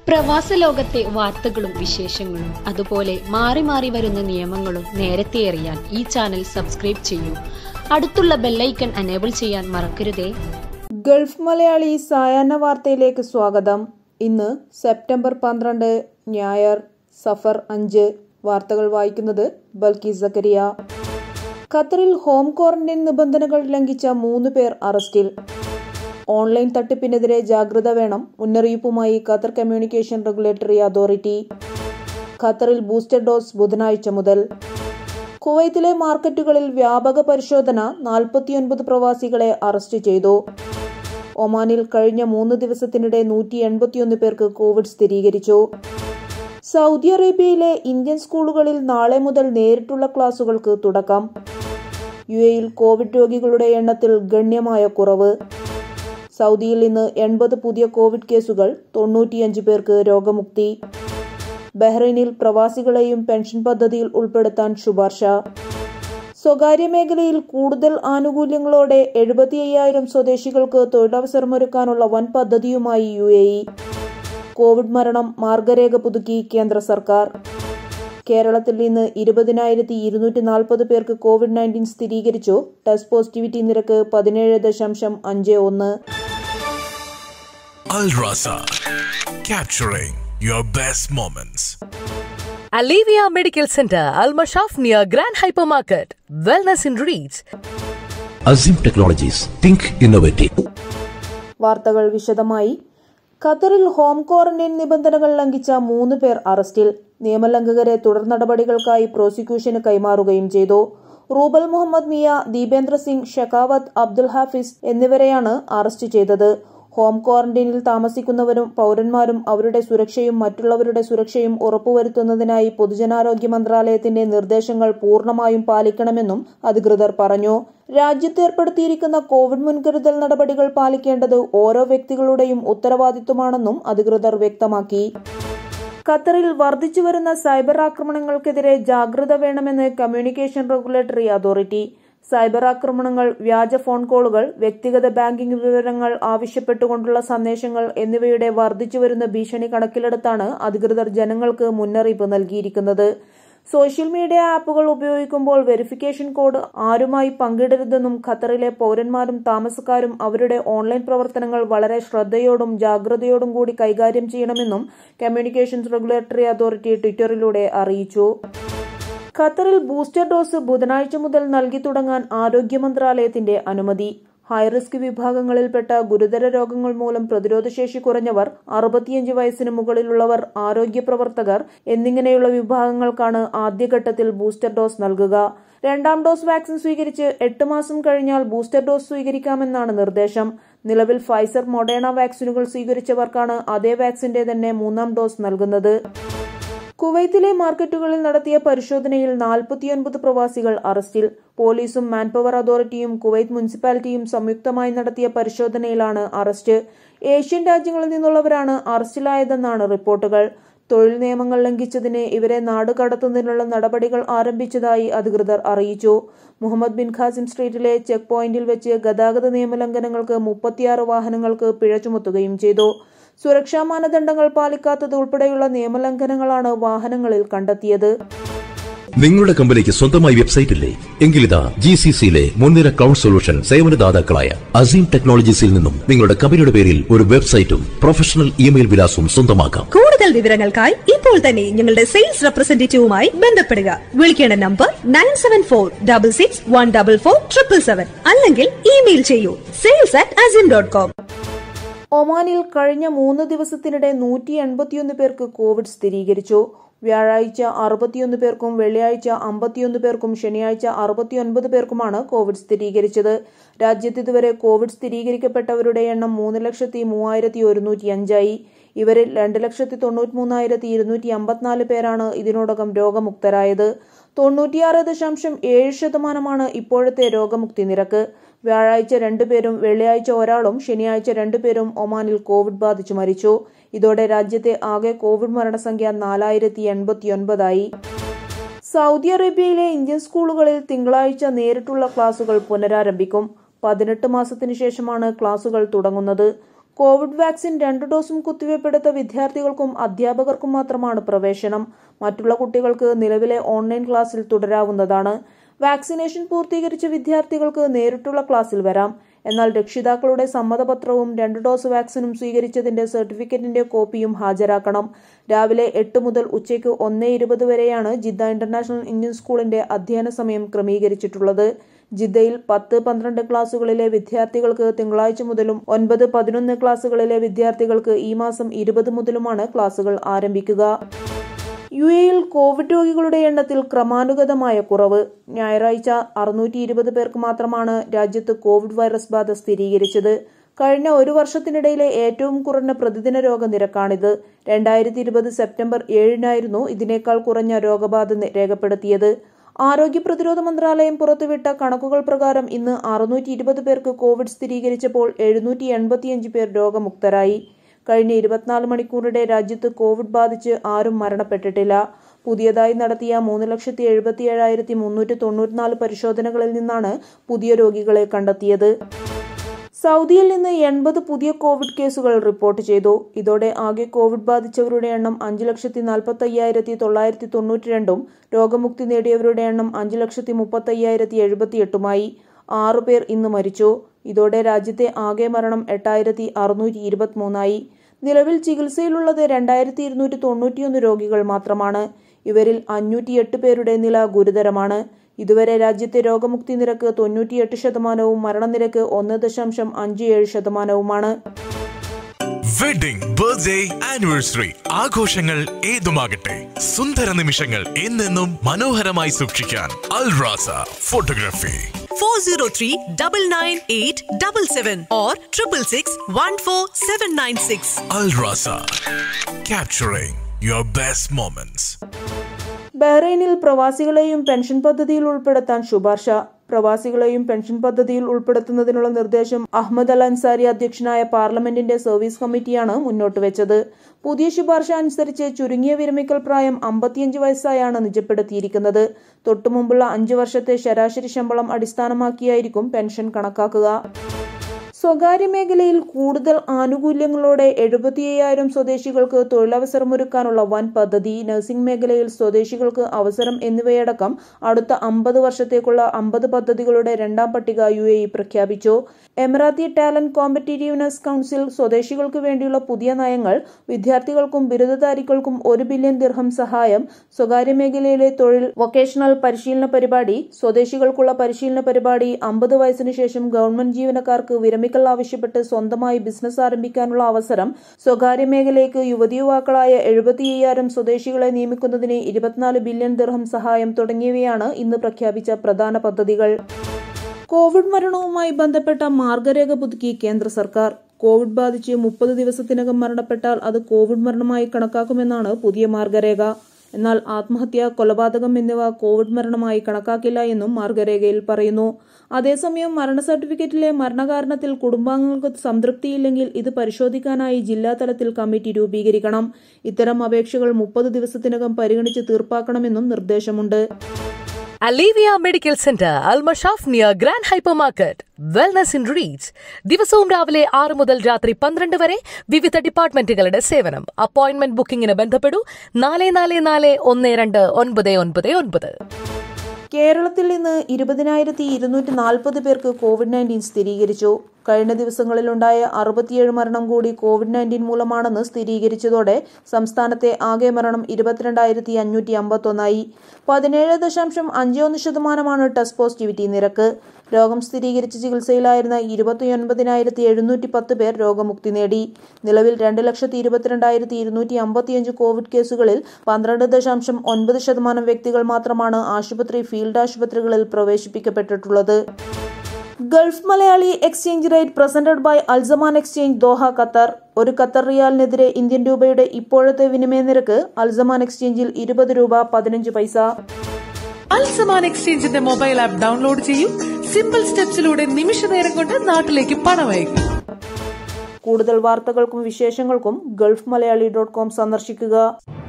പ്രവാസ ലോകത്തെ വാർത്തകളും വിശേഷങ്ങളും അതുപോലെ മാറി മാറി വരുന്ന നിയമങ്ങളും നേരത്തെ അറിയാൻ ഈ ചാനൽ സബ്സ്ക്രൈബ് ചെയ്യൂ അടുത്തുള്ള ബെല്ലൈക്കൺ അനേബിൾ ചെയ്യാൻ മറക്കരുതേ ഗൾഫ് മലയാളി സായാഹ്ന വാർത്തയിലേക്ക് സ്വാഗതം ഇന്ന് സെപ്റ്റംബർ പന്ത്രണ്ട് ഞായർ സഫർ അഞ്ച് വാർത്തകൾ വായിക്കുന്നത് ബൽക്കി സക്കരിയ ഖത്തറിൽ ഹോം ക്വാറന്റൈൻ നിബന്ധനകൾ ലംഘിച്ച മൂന്ന് പേർ അറസ്റ്റിൽ ഓൺലൈൻ തട്ടിപ്പിനെതിരെ ജാഗ്രത വേണം മുന്നറിയിപ്പുമായി ഖത്തർ കമ്മ്യൂണിക്കേഷൻ റെഗുലേറ്ററി അതോറിറ്റി ഖത്തറിൽ ബൂസ്റ്റർ ഡോസ് ബുധനാഴ്ച മുതൽ കുവൈത്തിലെ മാർക്കറ്റുകളിൽ വ്യാപക പരിശോധന നാൽപ്പത്തിയൊൻപത് പ്രവാസികളെ അറസ്റ്റ് ചെയ്തു ഒമാനിൽ കഴിഞ്ഞ മൂന്ന് ദിവസത്തിനിടെ നൂറ്റി എൺപത്തിയൊന്ന് പേർക്ക് കോവിഡ് സ്ഥിരീകരിച്ചു സൗദി അറേബ്യയിലെ ഇന്ത്യൻ സ്കൂളുകളിൽ നാളെ മുതൽ നേരിട്ടുള്ള ക്ലാസുകൾക്ക് തുടക്കം യു എയിൽ കോവിഡ് രോഗികളുടെ എണ്ണത്തിൽ ഗണ്യമായ കുറവ് സൗദിയിൽ ഇന്ന് എൺപത് പുതിയ കോവിഡ് കേസുകൾ തൊണ്ണൂറ്റിയഞ്ച് പേർക്ക് രോഗമുക്തി ബഹ്റൈനിൽ പ്രവാസികളെയും പെൻഷൻ പദ്ധതിയിൽ ഉൾപ്പെടുത്താൻ ശുപാർശ സ്വകാര്യ മേഖലയിൽ കൂടുതൽ ആനുകൂല്യങ്ങളോടെ എഴുപത്തി അയ്യായിരം സ്വദേശികൾക്ക് തൊഴിലവസരമൊരുക്കാനുള്ള വൻ പദ്ധതിയുമായി യു എ ഇ കോവിഡ് മരണം മാർഗരേഖ പുതുക്കി കേന്ദ്ര സർക്കാർ കേരളത്തിൽ നിന്ന് ഇരുപതിനായിരത്തി ഇരുന്നൂറ്റി നാൽപ്പത് പേർക്ക് കോവിഡ് നയൻറ്റീൻ സ്ഥിരീകരിച്ചു ടെസ്റ്റ് പോസിറ്റിവിറ്റി നിരക്ക് പതിനേഴ് ദശാംശം അഞ്ച് ഒന്ന് Al Rasa, capturing your best moments. Alivia Medical Center, Al Mashaf near Grand Hypermarket. Wellness in Reach. Azim Technologies. Think innovative. വാർത്തകൾ വിശദമായി ഖത്തറിൽ ഹോം ക്വാറന്റൈൻ നിബന്ധനകൾ ലംഘിച്ച മൂന്ന് പേർ അറസ്റ്റിൽ നിയമലംഘകരെ തുടർ നടപടികൾക്കായി പ്രോസിക്യൂഷന് കൈമാറുകയും ചെയ്തു റൂബൽ മുഹമ്മദ് മിയ ദീപേന്ദ്ര സിംഗ് ഷെഖാവത്ത് അബ്ദുൽ ഹാഫിസ് എന്നിവരെയാണ് അറസ്റ്റ് ചെയ്തത് ഹോം ക്വാറന്റൈനിൽ താമസിക്കുന്നവരും പൌരന്മാരും അവരുടെ സുരക്ഷയും മറ്റുള്ളവരുടെ സുരക്ഷയും ഉറപ്പുവരുത്തുന്നതിനായി പൊതുജനാരോഗ്യ മന്ത്രാലയത്തിന്റെ നിർദ്ദേശങ്ങൾ പൂർണ്ണമായും പാലിക്കണമെന്നും അധികൃതർ പറഞ്ഞു രാജ്യത്ത് ഏർപ്പെടുത്തിയിരിക്കുന്ന കോവിഡ് മുൻകരുതൽ നടപടികൾ പാലിക്കേണ്ടത് ഓരോ വ്യക്തികളുടെയും ഉത്തരവാദിത്വമാണെന്നും അധികൃതർ വ്യക്തമാക്കി ഖത്തറിൽ വർദ്ധിച്ചുവരുന്ന സൈബർ ആക്രമണങ്ങൾക്കെതിരെ ജാഗ്രത വേണമെന്ന് കമ്മ്യൂണിക്കേഷൻ റെഗുലേറ്ററി അതോറിറ്റി സൈബർ ആക്രമണങ്ങൾ വ്യാജ ഫോൺ കോളുകൾ വ്യക്തിഗത ബാങ്കിംഗ് വിവരങ്ങൾ ആവശ്യപ്പെട്ടുകൊണ്ടുള്ള സന്ദേശങ്ങൾ എന്നിവയുടെ വർദ്ധിച്ചുവരുന്ന ഭീഷണി കണക്കിലെടുത്താണ് അധികൃതർ ജനങ്ങൾക്ക് മുന്നറിയിപ്പ് നൽകിയിരിക്കുന്നത് സോഷ്യൽ മീഡിയ ആപ്പുകൾ ഉപയോഗിക്കുമ്പോൾ വെരിഫിക്കേഷൻ കോഡ് ആരുമായി പങ്കിടരുതെന്നും ഖത്തറിലെ പൌരന്മാരും താമസക്കാരും അവരുടെ ഓൺലൈൻ പ്രവർത്തനങ്ങൾ വളരെ ശ്രദ്ധയോടും ജാഗ്രതയോടും കൂടി കൈകാര്യം ചെയ്യണമെന്നും കമ്മ്യൂണിക്കേഷൻസ് റെഗുലേറ്ററി അതോറിറ്റി ട്വിറ്ററിലൂടെ അറിയിച്ചു ഖത്തറിൽ ബൂസ്റ്റർ ഡോസ് ബുധനാഴ്ച മുതൽ നൽകി തുടങ്ങാൻ ആരോഗ്യ മന്ത്രാലയത്തിന്റെ അനുമതി ഹൈറിസ്ക് വിഭാഗങ്ങളിൽപ്പെട്ട ഗുരുതര രോഗങ്ങൾ മൂലം പ്രതിരോധശേഷി കുറഞ്ഞവർ അറുപത്തിയഞ്ച് വയസ്സിന് മുകളിലുള്ളവർ ആരോഗ്യ പ്രവർത്തകർ എന്നിങ്ങനെയുള്ള വിഭാഗങ്ങൾക്കാണ് ആദ്യഘട്ടത്തിൽ ബൂസ്റ്റർ ഡോസ് നൽകുക രണ്ടാം ഡോസ് വാക്സിൻ സ്വീകരിച്ച് എട്ട് മാസം കഴിഞ്ഞാൽ ബൂസ്റ്റർ ഡോസ് സ്വീകരിക്കാമെന്നാണ് നിർദ്ദേശം നിലവിൽ ഫൈസർ മൊഡേണ വാക്സിനുകൾ സ്വീകരിച്ചവർക്കാണ് അതേ വാക്സിന്റെ തന്നെ മൂന്നാം ഡോസ് നൽകുന്നത് കുവൈത്തിലെ മാർക്കറ്റുകളിൽ നടത്തിയ പരിശോധനയിൽ നാൽപ്പത്തിയൊൻപത് പ്രവാസികൾ അറസ്റ്റിൽ പോലീസും മാൻപവർ അതോറിറ്റിയും കുവൈത്ത് മുനിസിപ്പാലിറ്റിയും സംയുക്തമായി നടത്തിയ പരിശോധനയിലാണ് അറസ്റ്റ് ഏഷ്യൻ രാജ്യങ്ങളിൽ നിന്നുള്ളവരാണ് അറസ്റ്റിലായതെന്നാണ് റിപ്പോർട്ടുകൾ തൊഴിൽ നിയമങ്ങൾ ലംഘിച്ചതിന് ഇവരെ നാട് കടത്തുന്നതിനുള്ള നടപടികൾ ആരംഭിച്ചതായി അധികൃതർ അറിയിച്ചു മുഹമ്മദ് ബിൻ ഖാസിം സ്ട്രീറ്റിലെ ചെക്ക് പോയിന്റിൽ വെച്ച് ഗതാഗത നിയമലംഘനങ്ങൾക്ക് മുപ്പത്തിയാറ് വാഹനങ്ങൾക്ക് പിഴ ചുമത്തുകയും ചെയ്തു സുരക്ഷാ മാനദണ്ഡങ്ങൾ പാലിക്കാത്തത് ഉൾപ്പെടെയുള്ള നിയമലംഘനങ്ങളാണ് വാഹനങ്ങളിൽ കണ്ടെത്തിയത് നിങ്ങളുടെ കമ്പനിക്ക് സ്വന്തമായി വെബ്സൈറ്റ് ഇല്ലേ എങ്കിലിതാ ജി സി സിയിലെ മുൻനിര ക്ലൗഡ് സൊല്യൂഷൻ സേവനദാതാക്കളായ അസീം ടെക്നോളജീസിൽ നിന്നും നിങ്ങളുടെ കമ്പനിയുടെ പേരിൽ ഒരു വെബ്സൈറ്റും പ്രൊഫഷണൽ ഇമെയിൽ വിലാസവും സ്വന്തമാക്കാം കൂടുതൽ വിവരങ്ങൾക്കായി ഇപ്പോൾ തന്നെ ഞങ്ങളുടെ സെയിൽസ് റെപ്രസെന്റേറ്റീവുമായി ബന്ധപ്പെടുക വിളിക്കേണ്ട number nine seven four double six one double four triple seven അല്ലെങ്കിൽ ഇമെയിൽ ചെയ്യൂ sales at Azeem dot com ഒമാനിൽ കഴിഞ്ഞ മൂന്ന് ദിവസത്തിനിടെ നൂറ്റി എൺപത്തിയൊന്ന് പേർക്ക് കോവിഡ് സ്ഥിരീകരിച്ചു വ്യാഴാഴ്ച അറുപത്തിയൊന്ന് പേർക്കും വെള്ളിയാഴ്ച അമ്പത്തിയൊന്ന് പേർക്കും ശനിയാഴ്ച അറുപത്തിയൊൻപത് പേർക്കുമാണ് കോവിഡ് സ്ഥിരീകരിച്ചത് രാജ്യത്ത് ഇതുവരെ കോവിഡ് സ്ഥിരീകരിക്കപ്പെട്ടവരുടെ എണ്ണം മൂന്ന് ലക്ഷത്തി മൂവായിരത്തി ഒരുന്നൂറ്റി അഞ്ചായി ഇവരിൽ രണ്ട് ലക്ഷത്തി തൊണ്ണൂറ്റി മൂന്നായിരത്തി ഇരുന്നൂറ്റി അമ്പത്തിനാല് പേരാണ് ഇതിനോടകം രോഗമുക്തരായത് തൊണ്ണൂറ്റിയാറ് ദശാംശം ഏഴ് ശതമാനമാണ് ഇപ്പോഴത്തെ രോഗമുക്തി നിരക്ക് വ്യാഴാഴ്ച രണ്ടുപേരും വെള്ളിയാഴ്ച ഒരാളും ശനിയാഴ്ച രണ്ടുപേരും ഒമാനിൽ കോവിഡ് ബാധിച്ചു മരിച്ചു ഇതോടെ രാജ്യത്തെ ആകെ കോവിഡ് മരണസംഖ്യ നാലായിരത്തി എൺപത്തിയൊൻപതായി സൗദി അറേബ്യയിലെ ഇന്ത്യൻ സ്കൂളുകളിൽ തിങ്കളാഴ്ച നേരിട്ടുള്ള ക്ലാസുകൾ പുനരാരംഭിക്കും പതിനെട്ട് മാസത്തിനു ശേഷമാണ് ക്ലാസുകൾ തുടങ്ങുന്നത് കോവിഡ് വാക്സിൻ രണ്ട് ഡോസും കുത്തിവയ്പ്പെടുത്ത വിദ്യാർത്ഥികൾക്കും അധ്യാപകർക്കും മാത്രമാണ് പ്രവേശനം മറ്റുള്ള കുട്ടികൾക്ക് നിലവിലെ ഓൺലൈൻ ക്ലാസ്സിൽ തുടരാവുന്നതാണ് വാക്സിനേഷൻ പൂർത്തീകരിച്ച വിദ്യാർത്ഥികൾക്ക് നേരിട്ടുള്ള ക്ലാസ്സിൽ വരാം എന്നാൽ രക്ഷിതാക്കളുടെ സമ്മതപത്രവും രണ്ട് ഡോസ് വാക്സിനും സ്വീകരിച്ചതിന്റെ സർട്ടിഫിക്കറ്റിന്റെ കോപ്പിയും ഹാജരാക്കണം രാവിലെ എട്ട് മുതൽ ഉച്ചയ്ക്ക് ഒന്ന് ഇരുപത് വരെയാണ് ജിദ്ദ ഇന്റർനാഷണൽ ഇന്ത്യൻ സ്കൂളിന്റെ അധ്യയന സമയം ക്രമീകരിച്ചിട്ടുള്ളത് ജിദ്ദയിൽ പത്ത് പന്ത്രണ്ട് ക്ലാസുകളിലെ വിദ്യാർത്ഥികൾക്ക് തിങ്കളാഴ്ച മുതലും ഒൻപത് പതിനൊന്ന് ക്ലാസുകളിലെ വിദ്യാർത്ഥികൾക്ക് ഈ മാസം ഇരുപത് മുതലുമാണ് ക്ലാസുകൾ ആരംഭിക്കുക യു എയിൽ കോവിഡ് രോഗികളുടെ എണ്ണത്തിൽ ക്രമാനുഗതമായ കുറവ് ഞായറാഴ്ച അറുന്നൂറ്റി ഇരുപത് പേർക്ക് മാത്രമാണ് രാജ്യത്ത് കോവിഡ് വൈറസ് ബാധ സ്ഥിരീകരിച്ചത് കഴിഞ്ഞ ഒരു വർഷത്തിനിടയിലെ ഏറ്റവും കുറഞ്ഞ പ്രതിദിന രോഗനിരക്കാണിത് രണ്ടായിരത്തി ഇരുപത് സെപ്റ്റംബർ ഏഴിനായിരുന്നു ഇതിനേക്കാൾ കുറഞ്ഞ രോഗബാധ നി- രേഖപ്പെടുത്തിയത് ആരോഗ്യ പ്രതിരോധ മന്ത്രാലയം പുറത്തുവിട്ട കണക്കുകൾ പ്രകാരം ഇന്ന് അറുന്നൂറ്റി ഇരുപത് പേർക്ക് കോവിഡ് സ്ഥിരീകരിച്ചപ്പോൾ എഴുന്നൂറ്റി എൺപത്തിയഞ്ച് പേർ രോഗമുക്തരായി കഴിഞ്ഞ ഇരുപത്തിനാല് മണിക്കൂറിടെ രാജ്യത്ത് കോവിഡ് ബാധിച്ച് ആരും മരണപ്പെട്ടിട്ടില്ല പുതിയതായി നടത്തിയ മൂന്ന് ലക്ഷത്തി എഴുപത്തി ഏഴായിരത്തി മുന്നൂറ്റി തൊണ്ണൂറ്റിനാല് പരിശോധനകളിൽ നിന്നാണ് പുതിയ രോഗികളെ കണ്ടെത്തിയത് സൗദിയിൽ നിന്ന് എൺപത് പുതിയ കോവിഡ് കേസുകൾ റിപ്പോർട്ട് ചെയ്തു ഇതോടെ ആകെ കോവിഡ് ബാധിച്ചവരുടെ എണ്ണം അഞ്ച് ലക്ഷത്തി നാൽപ്പത്തി അയ്യായിരത്തി തൊള്ളായിരത്തി തൊണ്ണൂറ്റി രണ്ടും രോഗമുക്തി നേടിയവരുടെ എണ്ണം അഞ്ച് ലക്ഷത്തി മുപ്പത്തി അയ്യായിരത്തി എഴുപത്തി എട്ടുമായി ആറു പേർ ഇന്ന് മരിച്ചു ഇതോടെ രാജ്യത്തെ ആകെ മരണം എട്ടായിരത്തി അറുന്നൂറ്റി ഇരുപത്തിമൂന്നായി നിലവിൽ ചികിത്സയിലുള്ളത് രണ്ടായിരത്തി ഇരുന്നൂറ്റി തൊണ്ണൂറ്റിയൊന്ന് രോഗികൾ മാത്രമാണ് ഇവരിൽ അഞ്ഞൂറ്റിയെട്ട് പേരുടെ നില ഗുരുതരമാണ് ഇതുവരെ രാജ്യത്തെ രോഗമുക്തി നിരക്ക് തൊണ്ണൂറ്റിയെട്ട് ശതമാനവും മരണനിരക്ക് ഒന്ന് ദശാംശം അഞ്ച് ഏഴ് ശതമാനവുമാണ് വെഡിംഗ് ബർത്ത്ഡേ ആനിവേഴ്സറി ആഘോഷങ്ങൾ ഏതുമാകട്ടെ സുന്ദര നിമിഷങ്ങൾ എന്നെന്നും മനോഹരമായി സൂക്ഷിക്കാൻ Alrasa photography 403 998 77 or 666 14796. Alrasa capturing your best moments ബഹ്റൈനിൽ പ്രവാസികളെയും പെൻഷൻ പദ്ധതിയിൽ ഉൾപ്പെടുത്താൻ ശുപാർശ പ്രവാസികളെയും പെൻഷൻ പദ്ധതിയിൽ ഉൾപ്പെടുത്തുന്നതിനുള്ള നിർദ്ദേശം അഹമ്മദ് അൽ അൻസാരി അധ്യക്ഷനായ പാർലമെന്റിന്റെ സർവീസ് കമ്മിറ്റിയാണ് മുന്നോട്ട് വെച്ചത് പുതിയ ശുപാർശ അനുസരിച്ച് ചുരുങ്ങിയ വിരമിക്കൽ പ്രായം അമ്പത്തിയഞ്ച് വയസ്സായാണ് നിജപ്പെടുത്തിയിരിക്കുന്നത് തൊട്ടുമുമ്പുള്ള അഞ്ചു വർഷത്തെ ശരാശരി ശമ്പളം അടിസ്ഥാനമാക്കിയായിരിക്കും പെൻഷൻ കണക്കാക്കുക സ്വകാര്യ മേഖലയിൽ കൂടുതൽ ആനുകൂല്യങ്ങളോടെ എഴുപത്തി അയ്യായിരം സ്വദേശികൾക്ക് തൊഴിലവസരമൊരുക്കാനുള്ള വൻ പദ്ധതി നഴ്സിംഗ് മേഖലയിൽ സ്വദേശികൾക്ക് അവസരം എന്നിവയടക്കം അടുത്ത അമ്പത് വർഷത്തേക്കുള്ള അമ്പത് പദ്ധതികളുടെ രണ്ടാം പട്ടിക യു എ ഇ പ്രഖ്യാപിച്ചു എമിറാത്തി ടാലന്റ് കോമ്പറ്റീറ്റീവ്നെസ് കൗൺസിൽ സ്വദേശികൾക്ക് വേണ്ടിയുള്ള പുതിയ നയങ്ങൾ വിദ്യാർത്ഥികൾക്കും ബിരുദധാരികൾക്കും ഒരു ബില്യൺ ദിർഹം സഹായം സ്വകാര്യ മേഖലയിലെ തൊഴിൽ വൊക്കേഷണൽ പരിശീലന പരിപാടി സ്വദേശികൾക്കുള്ള പരിശീലന പരിപാടി അമ്പത് വയസ്സിനു ശേഷം ഗവൺമെന്റ് ജീവനക്കാർക്ക് വിരമിക്കൽ ആവശ്യപ്പെട്ട് സ്വന്തമായി ബിസിനസ് ആരംഭിക്കാനുള്ള അവസരം സ്വകാര്യ മേഖലയ്ക്ക് യുവതി യുവാക്കളായ എഴുപത്തി അയ്യായിരം സ്വദേശികളെ നിയമിക്കുന്നതിന് ഇരുപത്തിനാല് ബില്യൺ ദിർഹം സഹായം തുടങ്ങിയവയാണ് ഇന്ന് പ്രഖ്യാപിച്ച പ്രധാന പദ്ധതികൾ കോവിഡ് മരണവുമായി ബന്ധപ്പെട്ട മാർഗരേഖ പുതുക്കി കേന്ദ്ര സർക്കാർ കോവിഡ് ബാധിച്ച് മുപ്പത് ദിവസത്തിനകം മരണപ്പെട്ടാൽ അത് കോവിഡ് മരണമായി കണക്കാക്കുമെന്നാണ് പുതിയ മാർഗരേഖ എന്നാൽ ആത്മഹത്യ കൊലപാതകം എന്നിവ കോവിഡ് മരണമായി കണക്കാക്കില്ല എന്നും മാർഗരേഖയിൽ പറയുന്നു അതേസമയം മരണ സർട്ടിഫിക്കറ്റിലെ മരണകാരണത്തിൽ കുടുംബാംഗങ്ങൾക്ക് സംതൃപ്തിയില്ലെങ്കിൽ ഇത് പരിശോധിക്കാനായി ജില്ലാതലത്തിൽ കമ്മിറ്റി രൂപീകരിക്കണം ഇത്തരം അപേക്ഷകൾ മുപ്പത് ദിവസത്തിനകം പരിഗണിച്ച് തീർപ്പാക്കണമെന്നും നിർദ്ദേശമുണ്ട് Alivia medical centre Almashaf near grand hypermarket wellness in reach ദിവസവും രാവിലെ ആറ് മുതൽ രാത്രി പന്ത്രണ്ട് വരെ വിവിധ ഡിപ്പാർട്ട്മെന്റുകളുടെ സേവനം അപ്പോയിന്റ്മെന്റ് ബുക്കിംഗിന് ബന്ധപ്പെടൂ നാല് നാല് നാല് ഒന്ന് രണ്ട് ഒൻപത് ഒൻപത് ഒൻപത് കേരളത്തിൽ ഇന്ന് ഇരുപതിനായിരത്തി ഇരുന്നൂറ്റി നാൽപ്പത് പേർക്ക് കോവിഡ് നയൻറ്റീൻ സ്ഥിരീകരിച്ചു കഴിഞ്ഞ ദിവസങ്ങളിലുണ്ടായ അറുപത്തിയേഴ് മരണം കൂടി കോവിഡ് നയൻറ്റീൻ മൂലമാണെന്ന് സ്ഥിരീകരിച്ചതോടെ സംസ്ഥാനത്തെ ആകെ മരണം ഇരുപത്തിരണ്ടായിരത്തി അഞ്ഞൂറ്റി അമ്പത്തൊന്നായി പതിനേഴ് ദശാംശം അഞ്ച് ഒന്ന് ശതമാനമാണ് ടെസ്റ്റ് പോസിറ്റിവിറ്റി നിരക്ക് രോഗം സ്ഥിരീകരിച്ച് ചികിത്സയിലായിരുന്ന ഇരുപത്തിയൊൻപതിനായിരത്തി എഴുന്നൂറ്റി പത്ത് പേർ രോഗമുക്തി നേടി നിലവിൽ രണ്ട് ലക്ഷത്തി ഇരുപത്തിരണ്ടായിരത്തി ഇരുന്നൂറ്റി അമ്പത്തിയഞ്ച് കോവിഡ് കേസുകളിൽ പന്ത്രണ്ട് ദശാംശം ഒൻപത് ശതമാനം വ്യക്തികൾ മാത്രമാണ് ആശുപത്രി ഫീൽഡ് ആശുപത്രികളിൽ പ്രവേശിപ്പിക്കപ്പെട്ടിട്ടുള്ളത് Gulf Malayali exchange rate presented by Alzaman exchange Doha Qatar ഒരു ഖത്തർ റിയാലിനെതിരെ ഇന്ത്യൻ രൂപയുടെ ഇപ്പോഴത്തെ വിനിമയ നിരക്ക് അൽസമാൻ എക്സ്ചേഞ്ചിൽ ഇരുപത് രൂപ പതിനഞ്ച് പൈസ അൽസമാൻ എക്സ്ചേഞ്ചിന്റെ മൊബൈൽ ആപ്പ് ഡൗൺലോഡ് ചെയ്യൂ സിമ്പിൾ സ്റ്റെപ്സിലൂടെ നിമിഷ നേരം കൊണ്ട് നാട്ടിലേക്ക് പണം അയക്കും കൂടുതൽ വാർത്തകൾക്കും വിശേഷങ്ങൾക്കും ഗൾഫ് മലയാളി ഡോട്ട് കോം സന്ദർശിക്കുക